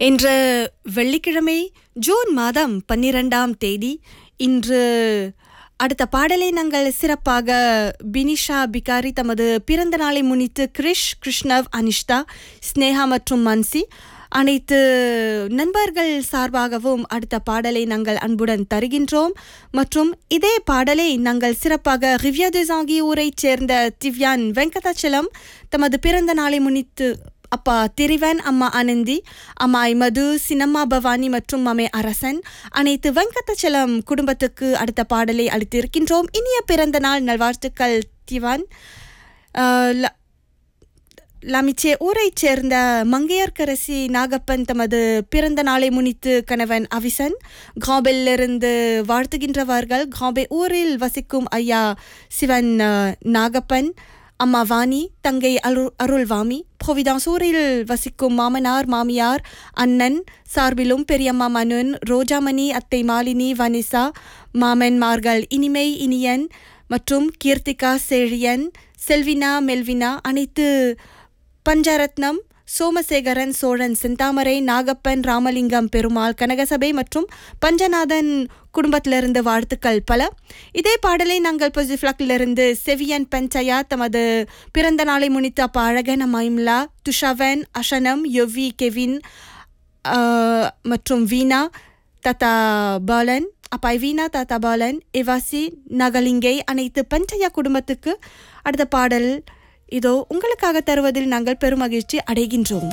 இன்று வெள்ளிக்கிழமை ஜூன் மாதம் பன்னிரெண்டாம் தேதி இன்று அடுத்த பாடலை நாங்கள் சிறப்பாக பினிஷா பிகாரி தமது பிறந்த நாளை முன்னிட்டு கிரிஷ் கிருஷ்ணவ் அனிஷ்தா ஸ்னேகா மற்றும் மன்சி அனைத்து நண்பர்கள் சார்பாகவும் அடுத்த பாடலை நாங்கள் அன்புடன் தருகின்றோம் மற்றும் இதே பாடலை நாங்கள் சிறப்பாக ரிவ்யா தேசாங்கி ஊரைச் சேர்ந்த திவ்யான் வெங்கதாச்சலம் தமது பிறந்த நாளை முன்னிட்டு அப்பா திரிவன் அம்மா ஆனந்தி அம்மாய் மது சின்னம்மா பவானி மற்றும் மாமே அரசன் அனைத்து வெங்கதாச்சலம் குடும்பத்துக்கு அடுத்த பாடலை அளித்திருக்கின்றோம் இனிய பிறந்த நாள் நல்வாழ்த்துக்கள் திவான் அஹ், ல- லமிச்சே ஊரைச் சேர்ந்த மங்கையர்க்கரசி நாகப்பன் தமது பிறந்த நாளை முன்னிட்டு கணவன் அவிசன் காபெல்லிருந்து வாழ்த்துகின்றவர்கள் காபே ஊரில் வசிக்கும் ஐயா சிவன் அஹ், நாகப்பன் அம்மா வாணி தங்கை அருள் அருள்வாமி புவிதாஸ் ஊரில் வசிக்கும் மாமனார் மாமியார் அண்ணன் சார்பிலும் பெரியம்மா மனுன் ரோஜாமணி அத்தை மாலினி வனிசா மாமன்மார்கள் இனிமை இனியன் மற்றும் கீர்த்திகா செழியன் செல்வினா மெல்வினா அனைத்து பஞ்சரத்னம் சோமசேகரன் சோழன் செந்தாமரை நாகப்பன் ராமலிங்கம் பெருமாள் கனகசபை மற்றும் பஞ்சநாதன் குடும்பத்திலிருந்து வாழ்த்துக்கள் பல இதே பாடலை நாங்கள் பொசிஃப்ளாக்கிலிருந்து செவியன் பஞ்சயா தமது பிறந்த நாளை முன்னிட்டு அப்பா அழகன் மைம்லா துஷவன் அஷனம் யொவி கெவின் ஆஹ், மற்றும் வீணா தத்தா பாலன் அப்பாய் வீணா தாத்தா பாலன் இவாசி நகலிங்கை அனைத்து பஞ்சயா குடும்பத்துக்கு அடுத்த பாடல் இதோ உங்களுக்காக தருவதில் நாங்கள் பெருமகிழ்ச்சி அடைகின்றோம்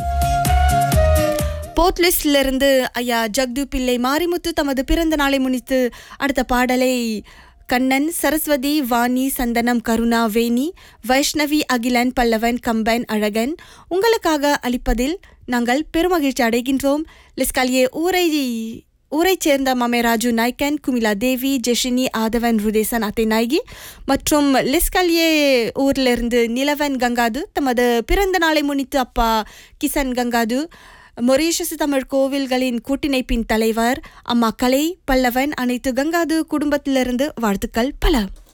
போர்ட்லிஸ்டிலிருந்து ஐயா ஜக்து பிள்ளை மாரிமுத்து தமது பிறந்த நாளை முன்னிட்டு அடுத்த பாடலை கண்ணன் சரஸ்வதி வாணி சந்தனம் கருணா வேணி வைஷ்ணவி அகிலன் பல்லவன் கம்பன் அழகன் உங்களுக்காக அளிப்பதில் நாங்கள் பெருமகிழ்ச்சி அடைகின்றோம் லிஸ்காலியே ஊரை ஊரைச் சேர்ந்த மாமே ராஜு நாய்க்கன் குமிலா தேவி ஜெஷினி ஆதவன் ருதேசன் அத்தை நாயகி மற்றும் லிஸ்கல்யே ஊரிலிருந்து நிலவன் கங்காது தமது பிறந்த நாளை முன்னிட்டு அப்பா கிசன் கங்காது மொரீஷியஸ் தமிழ் கோவில்களின் கூட்டிணைப்பின் தலைவர் அம்மா கலை பல்லவன் அனைத்து கங்காது குடும்பத்திலிருந்து வாழ்த்துக்கள் பல